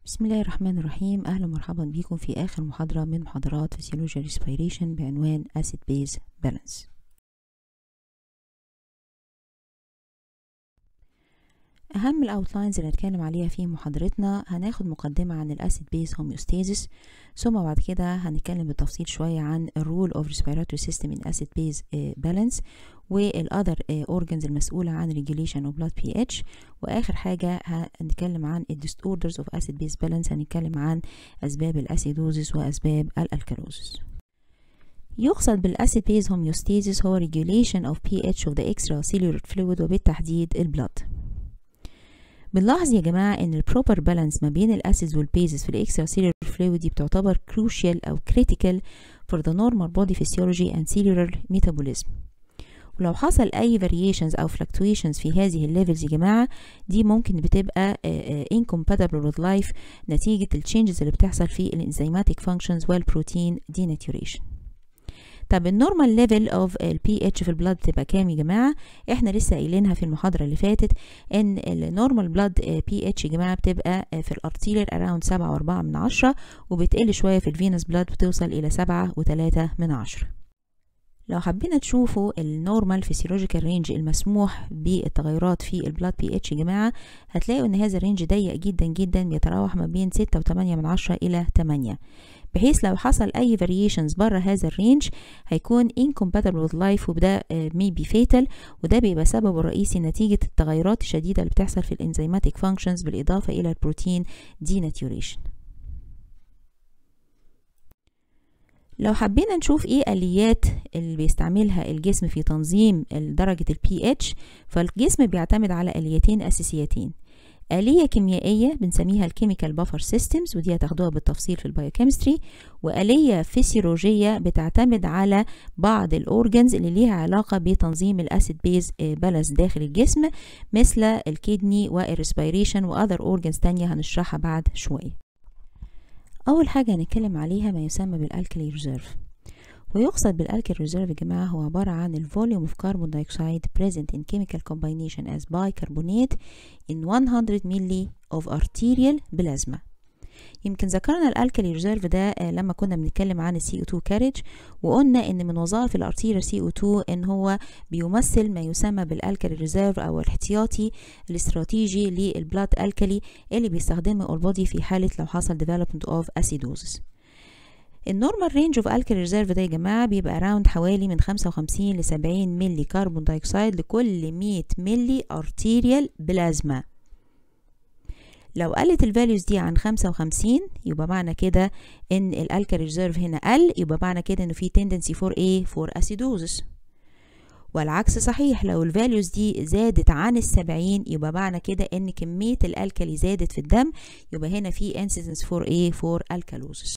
بسم الله الرحمن الرحيم أهلا ومرحبا بكم في آخر محاضرة من محاضرات فسيولوجيا respiration بعنوان acid base balance أهم الأوتلاينز اللي هنتكلم عليها في محاضرتنا هناخد مقدمة عن الأسيد بيز homeostasis ثم بعد كده هنتكلم بالتفصيل شوية عن الرول of respiratory system in acid base balance والأذر organs المسؤولة عن regulation of blood pH وآخر حاجة هنتكلم عن ال disorders of acid base balance هنتكلم عن أسباب الأسيدوزيس وأسباب الألكالوزيس يقصد بالأسيد بيز homeostasis هو regulation of pH of the extracellular fluid وبالتحديد البلد بنلاحظ يا جماعة إن البروبر بالانس ما بين الأسيدز والبيزز في الإكسترا سيلولر فلويد دي بتعتبر crucial أو critical for the normal body physiology and cellular metabolism ولو حصل أي variations أو fluctuations في هذه الليفلز يا جماعة دي ممكن بتبقى incompatible with life نتيجة التشينجز اللي بتحصل في الانزيماتيك functions والبروتين denaturation طب النورمال ليفل اوف البي اتش في البلاد بتبقى كام يا جماعه احنا لسه قايلينها في المحاضره اللي فاتت ان النورمال بلاد بي اتش يا جماعه بتبقى في الارتيريال اراوند سبعة وأربعة من عشرة وبتقل شويه في الفينس بلاد بتوصل الى سبعة وتلاتة من عشرة لو حبينا تشوفوا النورمال فيسيولوجيكال رينج المسموح بالتغيرات في البلاد بي اتش يا جماعه هتلاقوا ان هذا الرينج ضيق جدا جدا بيتراوح ما بين ستة وتمانية من عشرة الى تمانية بحيث لو حصل اي variations بره هذا الرينج هيكون incompatible with life وده may be fatal وده بيبقى سببه الرئيسي نتيجة التغيرات الشديدة اللي بتحصل في الانزيماتيك functions بالإضافة إلى البروتين denaturation لو حبينا نشوف ايه اليات اللي بيستعملها الجسم في تنظيم درجة البي اتش فالجسم بيعتمد على اليتين اساسيتين آلية كيميائية بنسميها الكيميكال بافر سيستمز ودي هتاخدوها بالتفصيل في البايوكيمستري وآلية فسيولوجية بتعتمد على بعض الأورجنز اللي ليها علاقة بتنظيم الأسيد بيز بالانس داخل الجسم مثل الكدني والريسبيريشن وأذر أورجنز تانية هنشرحها بعد شوية أول حاجة هنتكلم عليها ما يسمى بالألكلي ريزيرف ويقصد بالألكل ريزيرف يا جماعة هو عبارة عن الفوليوم of carbon dioxide present in chemical combination as bicarbonate in 100 milli of arterial plasma يمكن ذكرنا الالكالي ريزيرف ده لما كنا بنتكلم عن السي او 2 كارج وقلنا ان من وظائف الارتيريال سي او 2 ان هو بيمثل ما يسمى بالالكالي ريزيرف او الاحتياطي الاستراتيجي للبلاد الكالي اللي بيستخدمه البودي في حاله لو حصل development of acidosis النورمال رينج اوف الكالي ريزيرف ده يا جماعه بيبقى اراوند حوالي من 55 ل 70 ملي كربون دايوكسيد لكل 100 ملي ارتيريال بلازما لو قلت الفاليوز دي عن 55 يبقى معنى كده ان الالكالي ريزيرف هنا قل يبقى معنى كده انه في تندنسي فور ايه فور اسيدوزس والعكس صحيح لو الفاليوز دي زادت عن السبعين يبقى معنى كده ان كمية الالكالي زادت في الدم يبقى هنا في انسيدنس فور ايه فور الكالوزس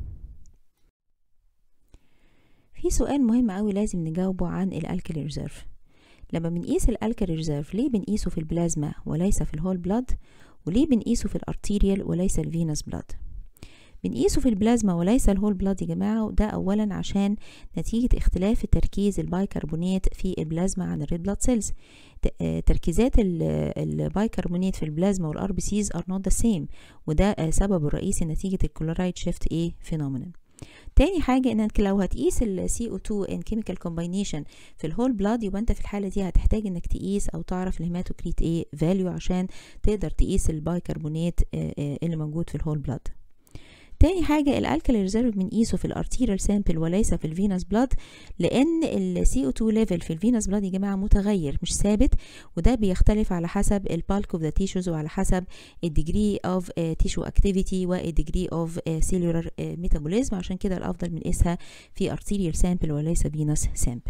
في سؤال مهم قوي لازم نجاوبه عن الالكالي ريزيرف لما بنقيس الالكالي ريزيرف ليه بنقيسه في البلازما وليس في الهول بلاد وليه بنقيسه في الارتيريال وليس الفينس بلاد بنقيسه في البلازما وليس الهول بلاد يا جماعة وده أولا عشان نتيجة اختلاف تركيز البايكربونات في البلازما عن الريد بلاد سيلز تركيزات البايكربونات في البلازما والار بي سيز ار نوت ذا سيم وده سببه الرئيسي نتيجة الكلورايد شيفت ايه فينومينال تاني حاجة انك لو هتقيس ال CO2 in chemical combination في الهول بلاد يبقى انت في الحالة دي هتحتاج انك تقيس او تعرف الهيماتوكريت ايه فاليو عشان تقدر تقيس البايكربونات اللي موجود في الهول بلاد تاني حاجة الالكالي ريزيرف بنقيسه في الارتيريال سامبل وليس في الفينس بلاد لان ال CO2 ليفل في الفينس بلاد يا جماعة متغير مش ثابت وده بيختلف على حسب البالك اوف ذا تيشوز وعلى حسب الديجري اوف تيشو اكتيفيتي والديجري اوف سيلولار ميتابوليزم عشان كده الافضل بنقيسها في ارتيريال سامبل وليس فينس سامبل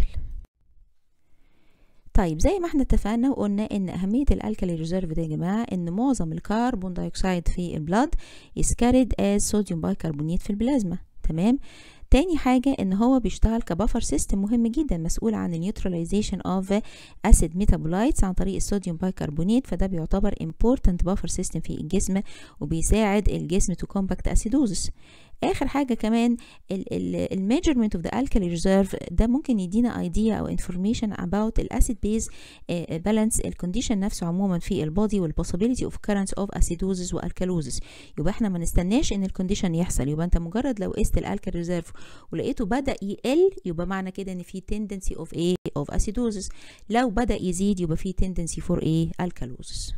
طيب زي ما احنا اتفقنا وقلنا ان اهميه الالكالي ريزيرف ده يا جماعه ان معظم الكربون دايوكسيد في البلاد is carried as صوديوم بايكربونات في البلازما تمام تاني حاجة ان هو بيشتغل كبفر سيستم مهم جدا مسؤول عن النيوتراليزيشن اوف اسيد ميتابولايتس عن طريق الصوديوم بايكربونات فده بيعتبر important buffer system في الجسم وبيساعد الجسم to combat acidosis اخر حاجه كمان الميجرمنت اوف ذا الكالي ريزيرف ده ممكن يدينا ايديا او انفورميشن اباوت الاسيد بيز بالانس الكونديشن نفسه عموما في البودي والبوسيبيليتي اوف كرنس اوف اسيدوزس والكالوزس يبقى احنا ما نستناش ان الكونديشن يحصل يبقى انت مجرد لو قست الالكالي ريزيرف ولقيته بدا يقل يبقى معنى كده ان في تندنسي اوف ايه اوف اسيدوزس لو بدا يزيد يبقى في تندنسي فور ايه الكالوزس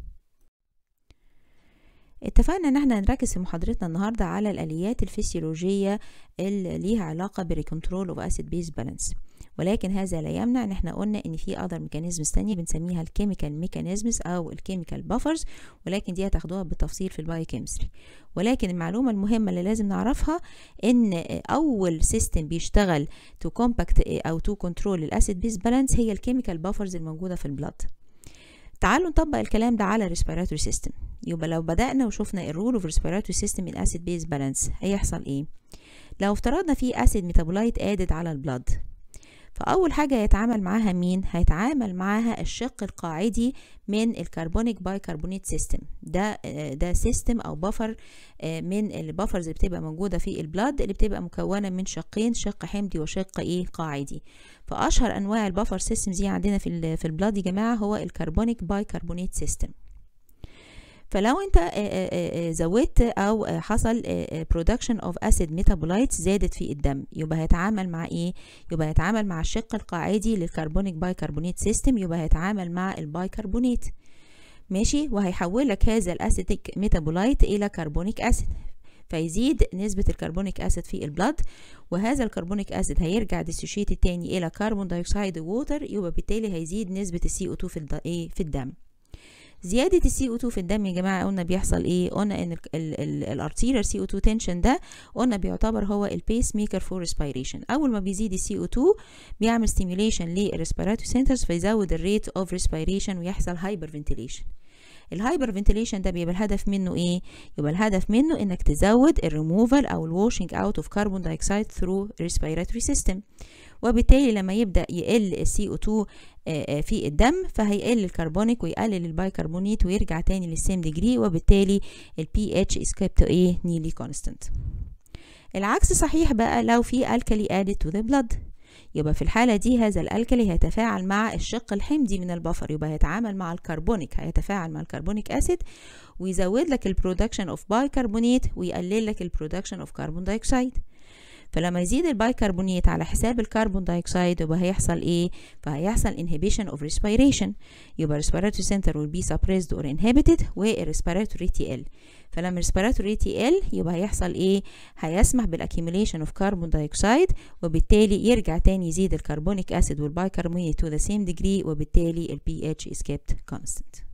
اتفقنا ان احنا هنركز في محاضرتنا النهارده على الاليات الفسيولوجيه اللي ليها علاقه بالكنترول اوف اسيد بيز بالانس ولكن هذا لا يمنع ان احنا قلنا ان في اذر ميكانيزمز تانية بنسميها الكيميكال ميكانيزمز او الكيميكال بافرز ولكن دي هتاخدوها بالتفصيل في البايوكيمستري ولكن المعلومة المهمة اللي لازم نعرفها ان اول سيستم بيشتغل تو كومباكت او تو كنترول الاسيد بيز بالانس هي الكيميكال بافرز الموجودة في البلد تعالوا نطبق الكلام ده على respiratory سيستم يبقى لو بدأنا وشفنا الرول اوف respiratory سيستم in acid base balance هيحصل ايه لو افترضنا في اسيد ميتابولايت ادد على البلد فأول حاجة هيتعامل معاها مين؟ هيتعامل معاها الشق القاعدي من الكربونيك باي كربونيت سيستم ده ده سيستم أو بفر من البفرز اللي بتبقى موجودة في البلاد اللي بتبقى مكونة من شقين شق حمضي وشق إيه قاعدي فأشهر أنواع البفر سيستمز دي عندنا في في البلاد يا جماعة هو الكربونيك باي كربونيت سيستم فلو انت زودت او حصل production of acid metabolites زادت في الدم يبقى هيتعامل مع ايه يبقى هيتعامل مع الشق القاعدي للكربونيك بايكربونات سيستم يبقى هيتعامل مع البايكربونات ماشي وهيحول لك هذا الاسيتيك ميتابولايت الى كربونيك اسيد فيزيد نسبة الكربونيك أسيد في البلد وهذا الكربونيك أسيد هيرجع ديسوشيت تاني إلى كربون دايوكسيد ووتر يبقى بالتالي هيزيد نسبة السي او 2 في, في الدم زيادة السي او 2 في الدم يا جماعة قلنا بيحصل ايه قلنا ان الارتيريال سي او 2 تنشن ده قلنا بيعتبر هو البيس ميكر فور ريسبيريشن اول ما بيزيد السي او 2 بيعمل ستيميوليشن للريسبيراتوري سنترز فيزود الريت اوف ريسبيريشن ويحصل هايبر فنتيليشن الهايبر فنتيليشن ده بيبقى الهدف منه ايه يبقى الهدف منه انك تزود الريموفال او الواشنج اوت اوف كربون دايوكسيد ثرو ريسبيراتوري سيستم وبالتالي لما يبدا يقل السي او 2 في الدم فهيقل الكربونيك ويقلل البايكربونيت ويرجع تاني للسيم ديجري وبالتالي البي اتش is kept ايه نيلي كونستنت العكس صحيح بقى لو في الكالي added to the blood يبقى في الحالة دي هذا الألكلي هيتفاعل مع الشق الحمضي من البفر يبقى هيتعامل مع الكربونيك هيتفاعل مع الكربونيك أسيد ويزود لك البرودكشن اوف بايكربونيت ويقلل لك البرودكشن اوف كربون دايوكسيد فلما يزيد البايكربونيت على حساب الكربون دايوكسيد يبقى هيحصل ايه فهيحصل inhibition of respiration يبقى respiratory center will be suppressed or inhibited والrespiratory TL فلما respiratory TL يبقى هيحصل ايه هيسمح بالاكيميليشن اوف كربون دايوكسيد وبالتالي يرجع تاني يزيد الكربونيك اسيد والبايكربونيت to the same degree وبالتالي ال pH is kept constant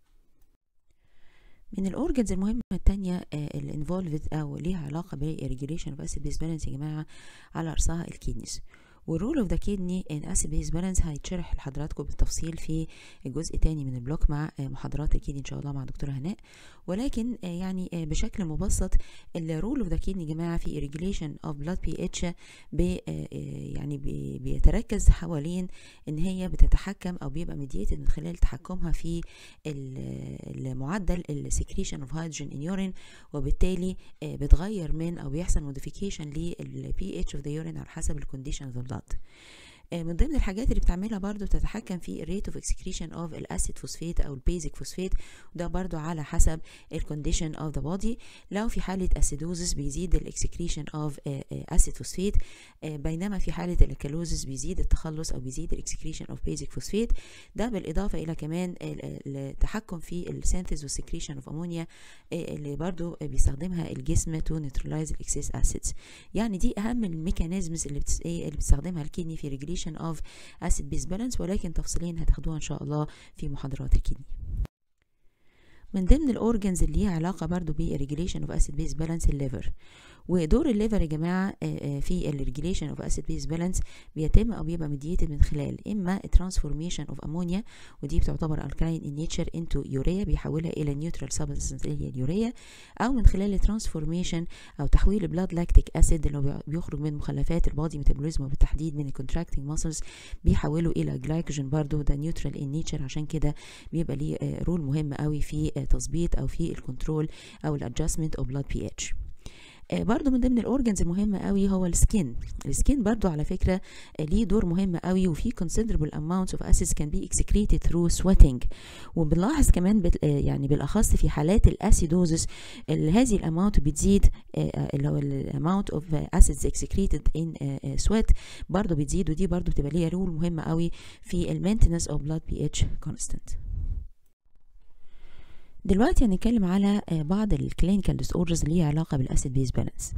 من الاورجنز المهمه التانية الانفولفد او ليها علاقه بالريجوليشن اوف اسيد بيز بالانس يا جماعه على راسها الكيدنيز والرول اوف ذا كيدني ان اسيد بيز بالانس هيتشرح لحضراتكم بالتفصيل في الجزء الثاني من البلوك مع محاضرات الكيدني ان شاء الله مع دكتوره هناء ولكن يعني بشكل مبسط الرول اوف ذا كيدني يا جماعه في ريجوليشن اوف بلاد بي اتش يعني بي بيتركز حوالين ان هي بتتحكم او بيبقى ميديتد من خلال تحكمها في المعدل السكريشن اوف هيدروجين ان يورين وبالتالي بتغير من او بيحصل موديفيكيشن للبي اتش اوف ذا يورين على حسب الكونديشن اوف ذا بلاد من ضمن الحاجات اللي بتعملها برضو بتتحكم في الريت اوف اكسكريشن اوف الاسيد فوسفيت او البيزك فوسفيت وده برضو على حسب الكونديشن اوف ذا بودي لو في حاله اسيدوزس بيزيد الاكسكريشن اوف اسيد فوسفيت بينما في حاله الكالوزس بيزيد التخلص او بيزيد الاكسكريشن اوف بيزك فوسفيت ده بالاضافه الى كمان التحكم في السينثيز والسكريشن اوف امونيا اللي برضو بيستخدمها الجسم تو نيوترلايز الاكسس اسيدز يعني دي اهم الميكانيزمز اللي, بتس... اللي بتستخدمها الكدني في ريجوليشن of acid base balance ولكن تفصيليا هتاخدوها ان شاء الله في محاضرات الكدني من ضمن الاورجنز اللي ليها علاقه برضو بالريجوليشن اوف اسيد بيز بالانس الليفر ودور الليفر يا جماعه في الريجوليشن اوف اسيد بيز بالانس بيتم او بيبقى ميديتد من خلال اما ترانسفورميشن اوف امونيا ودي بتعتبر الكلاين ان نيتشر انتو يوريا بيحولها الى نيوترال سبستانس اللي هي اليوريا او من خلال الترانسفورميشن او تحويل بلاد لاكتيك اسيد اللي بيخرج من مخلفات البادي ميتابوليزم وبالتحديد من الكونتراكتنج ماسلز بيحوله الى جلايكوجين برضو ده نيوترال ان نيتشر عشان كده بيبقى ليه رول مهم قوي في تظبيط او في الكنترول او الادجستمنت اوف بلاد بي اتش آه برضو من ضمن الاورجنز المهمه قوي هو السكين السكين برضو على فكره آه ليه دور مهم قوي وفي considerable amounts of acids can be excreted through sweating وبنلاحظ كمان بال آه يعني بالاخص في حالات الاسيدوزس هذه الاماونت بتزيد اللي هو الاماونت اوف acids excreted in sweat برضو بتزيد ودي برضو بتبقى ليها رول مهمه قوي في المينتنس اوف blood pH constant دلوقتي هنتكلم على بعض الكلينيكال ديس اوردرز اللي ليها علاقه بالاسيد بيز بالانس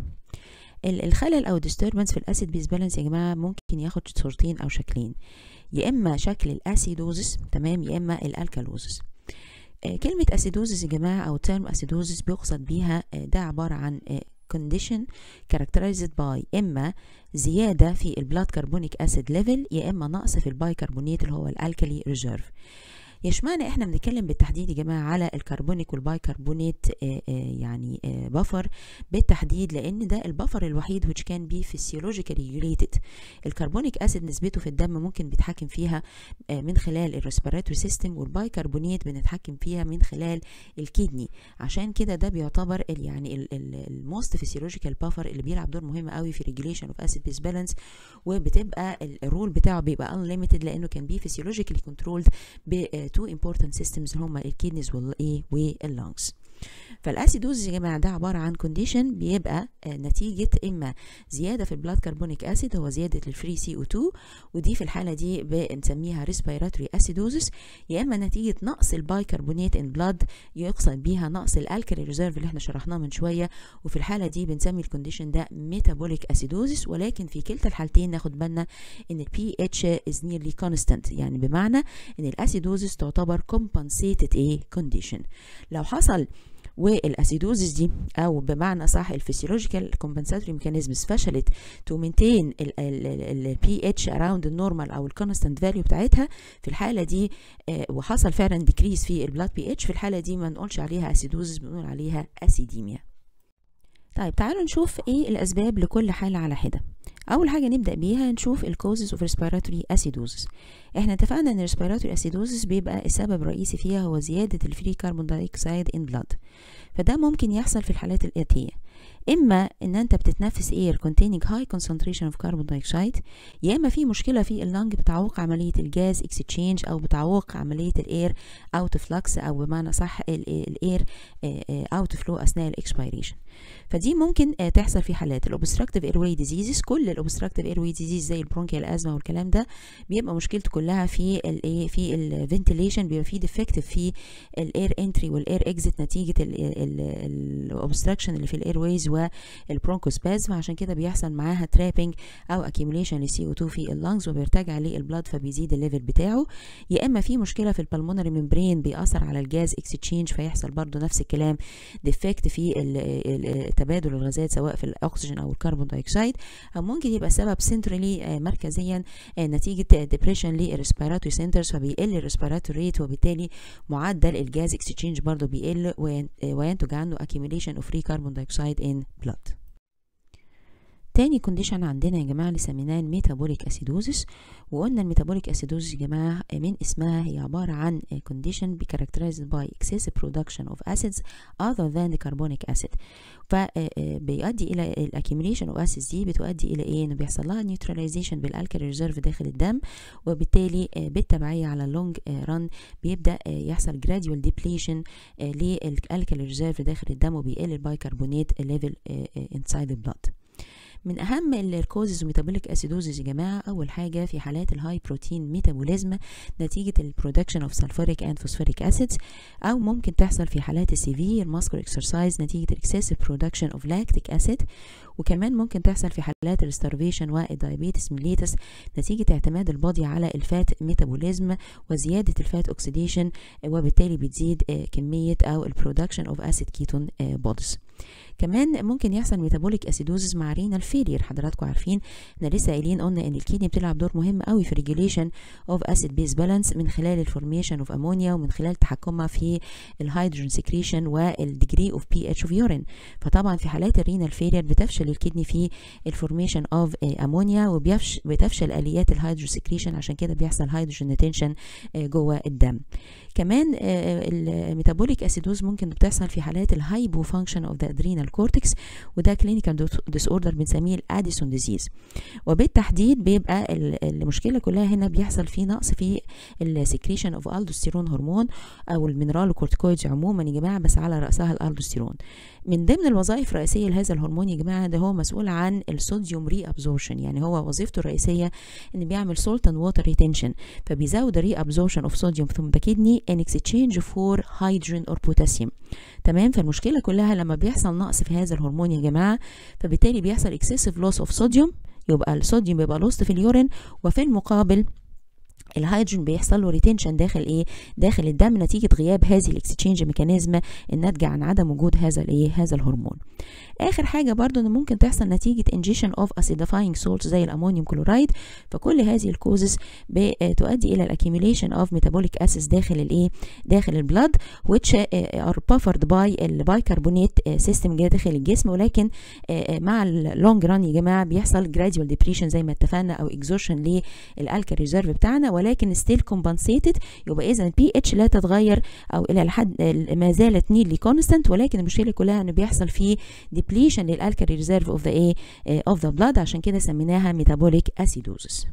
الخلل او disturbance في الاسيد بيز بالانس يا جماعه ممكن ياخد صورتين او شكلين يا اما شكل الاسيدوزس تمام يا اما الالكالوزس كلمة اسيدوزس يا جماعة او ترم اسيدوزس بيقصد بيها ده عبارة عن condition characterized by اما زيادة في البلاد كربونيك اسيد ليفل يا اما نقص في البايكربونات اللي هو الالكالي ريزيرف يشمعنا احنا بنتكلم بالتحديد يا جماعه على الكربونيك والبايكربونات آآ آآ يعني آآ بفر بالتحديد لان ده البفر الوحيد which can be physiologically regulated الكربونيك اسيد نسبته في الدم ممكن بيتحكم فيها من خلال الريسبيراتوري سيستم والبايكربونات بنتحكم فيها من خلال الكدني عشان كده ده بيعتبر ال يعني الموست فيسيولوجيكال بفر اللي بيلعب دور مهم قوي في ريجوليشن اوف اسيد بيس بالانس وبتبقى الرول بتاعه بيبقى unlimited لانه كان بي فيسيولوجيكالي كنترولد ب تو important systems هما الكيدنيز والايه واللونجز فالاسيدوز يا جماعه ده عباره عن كونديشن بيبقى نتيجه اما زياده في البلاد كربونيك اسيد هو زياده الفري سي او 2 ودي في الحاله دي بنسميها ريسبيراتوري اسيدوزس يا اما نتيجه نقص البايكربونات ان بلاد يقصد بيها نقص الالكالي ريزيرف اللي احنا شرحناه من شويه وفي الحاله دي بنسمي الكونديشن ده ميتابوليك اسيدوزس ولكن في كلتا الحالتين ناخد بالنا ان البي اتش از نيرلي كونستانت يعني بمعنى ان الاسيدوزس تعتبر compensated ايه كونديشن لو حصل والاسيدوزيس دي او بمعنى صح الفسيولوجيكال كومبنساتوري ميكانيزمز فشلت تو مينتين البي اتش اراوند النورمال او الكونستانت فاليو بتاعتها في الحاله دي آه وحصل فعلا ديكريز في البلاد بي اتش في الحاله دي ما نقولش عليها اسيدوزيس بنقول عليها اسيديميا طيب تعالوا نشوف ايه الاسباب لكل حاله على حده اول حاجه نبدا بيها نشوف الكوزز اوف ريسبيراتوري اسيدوزس احنا اتفقنا ان الريسبيراتوري اسيدوزس بيبقى السبب الرئيسي فيها هو زياده الفري كربون دايوكسيد ان بلاد فده ممكن يحصل في الحالات الاتيه اما ان انت بتتنفس اير containing high concentration of carbon dioxide يا اما في مشكله في اللنج بتعوق عمليه الجاز اكسشينج او بتعوق عمليه الاير اوت فلكس او بمعنى صح الاير اوت فلو اثناء الاكسبيريشن فدي ممكن تحصل في حالات الاوبستراكتيف ايرواي ديزيزز كل الاوبستراكتيف ايرواي ديزيز زي البرونكيال ازمه والكلام ده بيبقى مشكلته كلها في الايه في الفنتيليشن بيبقى في ديفكتيف في الاير انتري والاير اكزيت نتيجه الاوبستراكشن اللي في الاير ويز والبرونكوسبازم عشان كده بيحصل معاها ترابنج او اكيوميليشن للسي او 2 في اللنجز وبيرتجع للبلاد فبيزيد الليفل بتاعه يا اما في مشكله في البلمونري ممبرين بيأثر على الجاز اكسشينج فيحصل برضو نفس الكلام ديفكت في تبادل الغازات سواء في الاكسجين او الكربون دايوكسيد او ممكن يبقى سبب سنترالي مركزيا نتيجه ديبريشن للريسبيراتوري سنترز فبيقل الريسبيراتوري ريت وبالتالي معدل الجاز اكسشينج برضو بيقل وينتج عنه accumulation of free carbon dioxide in blood تاني كونديشن عندنا يا جماعه اللي سميناه الميتابوليك اسيدوزس وقلنا الميتابوليك اسيدوزس يا جماعه من اسمها هي عباره عن كونديشن characterized by excessive production of acids other than the carbonic acid فبيؤدي الى الاكيوميليشن اوف اسيدز دي بتؤدي الى ايه انه بيحصل لها نيوتراليزيشن بالالكالي ريزيرف داخل الدم وبالتالي بالتبعيه على اللونج ران بيبدا يحصل جراديوال ديبليشن للالكالي ريزيرف داخل الدم وبيقل البايكربونات ليفل انسايد البلاد من اهم الكوزز وميتابوليك اسيدوزز يا جماعه اول حاجه في حالات الهاي بروتين ميتابوليزم نتيجه البرودكشن اوف سلفوريك اند فوسفوريك اسيدز او ممكن تحصل في حالات السيفير ماسكول اكسرسايز نتيجه الاكسسيف برودكشن اوف لاكتيك اسيد وكمان ممكن تحصل في حالات الستارفيشن والدايابيتس ميليتس نتيجه اعتماد البادي على الفات ميتابوليزم وزياده الفات اوكسيديشن وبالتالي بتزيد كميه او البرودكشن اوف اسيد كيتون بودز كمان ممكن يحصل ميتابوليك اسيدوزز مع رينال فيلير حضراتكم عارفين احنا لسه قايلين قلنا ان الكيدني بتلعب دور مهم قوي في ريجوليشن اوف اسيد بيز بالانس من خلال الفورميشن اوف امونيا ومن خلال تحكمها في الهيدروجين سكريشن والديجري اوف بي اتش اوف يورين فطبعا في حالات الرينال فيلير بتفشل بتفشل الكدني في الفورميشن اوف امونيا وبتفشل اليات الهيدروسكريشن عشان كده بيحصل هيدروجين ريتنشن جوه الدم كمان الميتابوليك اسيدوز ممكن بتحصل في حالات الهايبو فانكشن اوف ذا ادرينال كورتكس وده كلينيكال ديس اوردر بنسميه الاديسون ديزيز وبالتحديد بيبقى المشكله كلها هنا بيحصل في نقص في السكريشن اوف الدوستيرون هرمون او المينرال كورتيكويدز عموما يا جماعه بس على راسها الالدوستيرون من ضمن الوظائف الرئيسيه لهذا الهرمون يا جماعه ده هو مسؤول عن الصوديوم ري ابزورشن يعني هو وظيفته الرئيسيه ان بيعمل سولت اند ووتر ريتنشن فبيزود الري ابزورشن اوف صوديوم ثم ذا كدني ان اكسشينج فور هيدروجين اور بوتاسيوم تمام فالمشكله كلها لما بيحصل نقص في هذا الهرمون يا جماعه فبالتالي بيحصل اكسسيف لوس اوف صوديوم يبقى الصوديوم بيبقى لوست في اليورين وفي المقابل الهيدروجين بيحصل له ريتنشن داخل ايه داخل الدم نتيجه غياب هذه الاكسشينج ميكانيزم الناتجه عن عدم وجود هذا الايه هذا الهرمون اخر حاجه برضو ان ممكن تحصل نتيجه انجيشن اوف اسيديفاينج سولت زي الامونيوم كلورايد فكل هذه الكوزز بتؤدي الى الاكيميليشن اوف ميتابوليك اسيدز داخل الايه داخل البلاد which are buffered by البايكربونات سيستم داخل الجسم ولكن مع اللونج ران يا جماعه بيحصل جراديوال ديبريشن زي ما اتفقنا او اكزوشن للالكا ريزيرف بتاعنا ولكن ستيل كومبنسيتد يبقى اذا البي اتش لا تتغير او الى الحد ما زالت نيلي كونستنت ولكن المشكله كلها انه بيحصل فيه ديبليشن للالكالي ريزيرف اوف ذا ايه اوف ذا بلاد عشان كده سميناها ميتابوليك اسيدوزس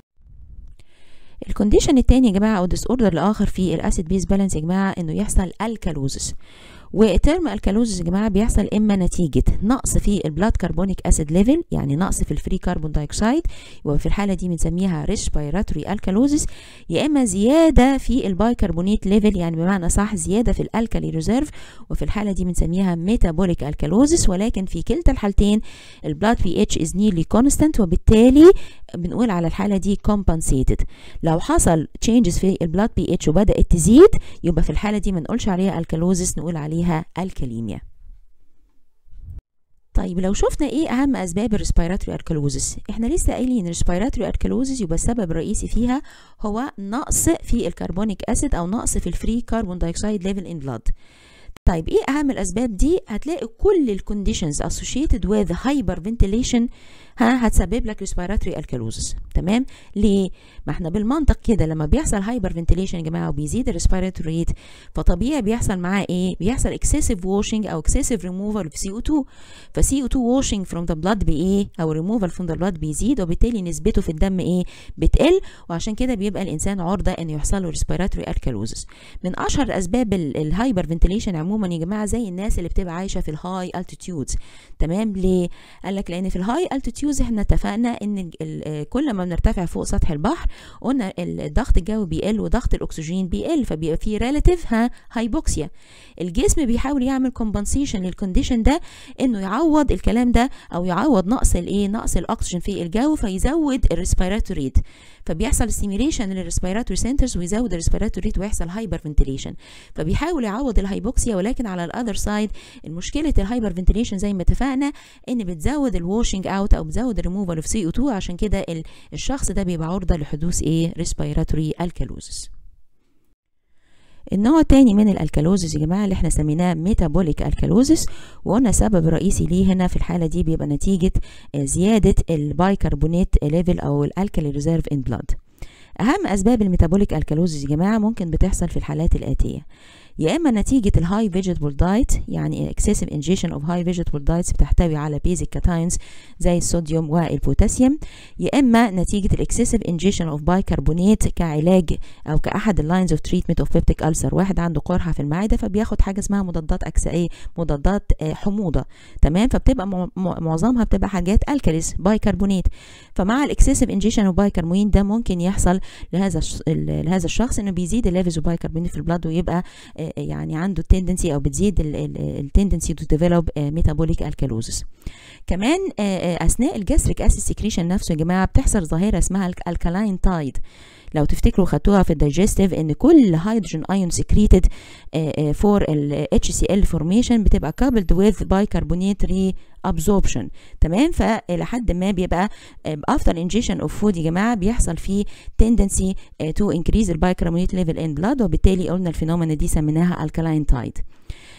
الكونديشن التاني يا جماعه او ديس اوردر الاخر في الاسيد بيز بالانس يا جماعه انه يحصل الكالوزس وترم الكالوزس يا جماعه بيحصل اما نتيجه نقص في البلاد كربونيك اسيد ليفل يعني نقص في الفري كربون دايوكسيد وفي الحاله دي بنسميها ريسبيراتوري الكالوزس يا اما زياده في البايكربونات ليفل يعني بمعنى صح زياده في الالكالي ريزيرف وفي الحاله دي بنسميها ميتابوليك الكالوزس ولكن في كلتا الحالتين البلاد بي اتش از نيرلي كونستانت وبالتالي بنقول على الحاله دي compensated لو حصل changes في البلاد بي اتش وبدات تزيد يبقى في الحاله دي ما نقولش عليها الكالوزس نقول عليها الكاليميا طيب لو شفنا ايه اهم اسباب الريسبيراتوري اركالوزس احنا لسه قايلين الريسبيراتوري اركالوزس يبقى السبب الرئيسي فيها هو نقص في الكربونيك اسيد او نقص في الفري كربون دايوكسيد ليفل ان بلاد طيب ايه اهم الاسباب دي هتلاقي كل الكونديشنز associated with hyperventilation ها هتسبب لك ريسبيراتوري الكالوزس تمام ليه ما احنا بالمنطق كده لما بيحصل هايبر فنتيليشن يا جماعه وبيزيد الريسبيراتوري ريت فطبيعي بيحصل معاه ايه بيحصل اكسسيف واشنج او اكسسيف ريموفال في سي او 2 فسي او 2 واشنج فروم ذا بلاد بايه او ريموفال فروم ذا بلاد بيزيد وبالتالي نسبته في الدم ايه بتقل وعشان كده بيبقى الانسان عرضه ان يحصل له ريسبيراتوري الكالوزس من اشهر اسباب الهايبر فنتيليشن عموما يا جماعه زي الناس اللي بتبقى عايشه في الهاي التيتيودز تمام ليه قال لك لان في الهاي التيتيودز احنا اتفقنا ان كل ما بنرتفع فوق سطح البحر قلنا الضغط الجوي بيقل وضغط الاكسجين بيقل فبيبقى في ريلاتيف ها هايبوكسيا الجسم بيحاول يعمل كومبنسيشن للكونديشن ده انه يعوض الكلام ده او يعوض نقص الايه نقص الاكسجين في الجو فيزود الريسبيراتوري ريت فبيحصل ستيميليشن للريسبيراتوري سنترز ويزود الريسبيراتوري ريت ويحصل هايبر فنتيليشن فبيحاول يعوض الهايبوكسيا ولكن على الاذر سايد المشكله الهايبر فنتيليشن زي ما اتفقنا ان بتزود الواشنج اوت او بتزود الريموفال اوف سي او 2 عشان كده الشخص ده بيبقى عرضه لحدوث ايه ريسبيراتوري الكالوزس النوع التاني من الالكالوزس يا جماعه اللي احنا سميناه ميتابوليك الكالوزس وقلنا السبب الرئيسي ليه هنا في الحاله دي بيبقى نتيجه زياده البايكربونات ليفل او الالكالي ريزيرف ان بلاد اهم اسباب الميتابوليك الكالوزس يا جماعه ممكن بتحصل في الحالات الاتيه يا اما نتيجه الهاي فيجيتابل دايت يعني اكسسيف انجيشن اوف هاي فيجيتابل دايتس بتحتوي على بيزك كاتاينز زي الصوديوم والبوتاسيوم يا اما نتيجه الاكسسيف انجيشن اوف بايكربونات كعلاج او كاحد اللاينز اوف تريتمنت اوف بيبتيك ألسر واحد عنده قرحه في المعده فبياخد حاجه اسمها مضادات اكسائيه مضادات حموضه تمام فبتبقى معظمها بتبقى حاجات الكاليز بايكربونات فمع الاكسسيف انجيشن اوف بايكربونات ده ممكن يحصل لهذا لهذا الشخص انه بيزيد الليفلز اوف بايكربونات في البلاد ويبقى يعني عنده التندنسي او بتزيد التندنسي تو ديفلوب ميتابوليك الكالوزس كمان اثناء الجاستريك اسيد سكريشن نفسه يا جماعه بتحصل ظاهره اسمها الكالاين تايد لو تفتكروا خدتوها في الدايجستيف ان كل هيدروجين ايون سكريتد فور ال HCl فورميشن بتبقى coupled with bicarbonate reabsorption تمام فالى حد ما بيبقى after ingestion of food يا جماعه بيحصل فيه tendency to increase البايكربونات level in blood وبالتالي قلنا الفينومينا دي سميناها alkaline tide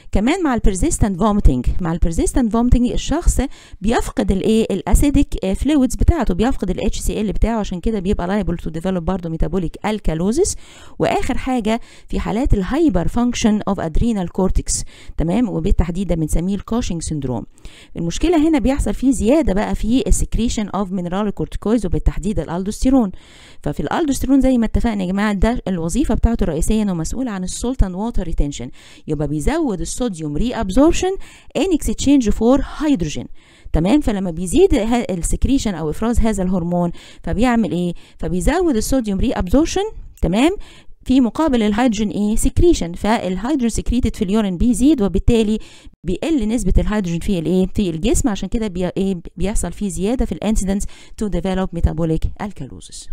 كمان مع البرزيستنت فوميتنج مع البرزيستنت فوميتنج الشخص بيفقد الايه الاسيديك فلويدز بتاعته بيفقد الاتش سي ال بتاعه عشان كده بيبقى لايبل تو ديفلوب برضه ميتابوليك الكالوزيس واخر حاجه في حالات الهايبر فانكشن اوف ادرينال كورتكس تمام وبالتحديد ده بنسميه الكوشنج سندروم المشكله هنا بيحصل فيه زياده بقى في السكريشن اوف مينرال كورتيكويز وبالتحديد الالدوستيرون ففي الالدوستيرون زي ما اتفقنا يا جماعه ده الوظيفه بتاعته الرئيسيه انه مسؤول عن السولت اند ووتر ريتنشن يبقى بيزود الصوديوم ري ابزوربشن ان اكسشينج فور هيدروجين تمام فلما بيزيد السكريشن او افراز هذا الهرمون فبيعمل ايه فبيزود الصوديوم ري ابزوربشن تمام في مقابل الهيدروجين ايه سكريشن فالهيدروجين سكريتد في اليورين بيزيد وبالتالي بيقل نسبه الهيدروجين في الايه في الجسم عشان كده بي ايه بيحصل فيه زياده في الانسيدنس تو ديفلوب ميتابوليك الكالوزس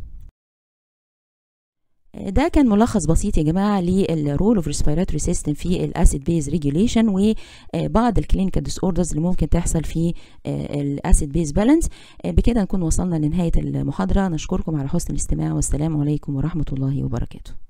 ده كان ملخص بسيط يا جماعه للرول اوف ريسبيراتوري سيستم في الاسيد بيز ريجوليشن وبعض الكلينيكال ديس اوردرز اللي ممكن تحصل في الاسيد بيز بالانس بكده نكون وصلنا لنهايه المحاضره نشكركم على حسن الاستماع والسلام عليكم ورحمه الله وبركاته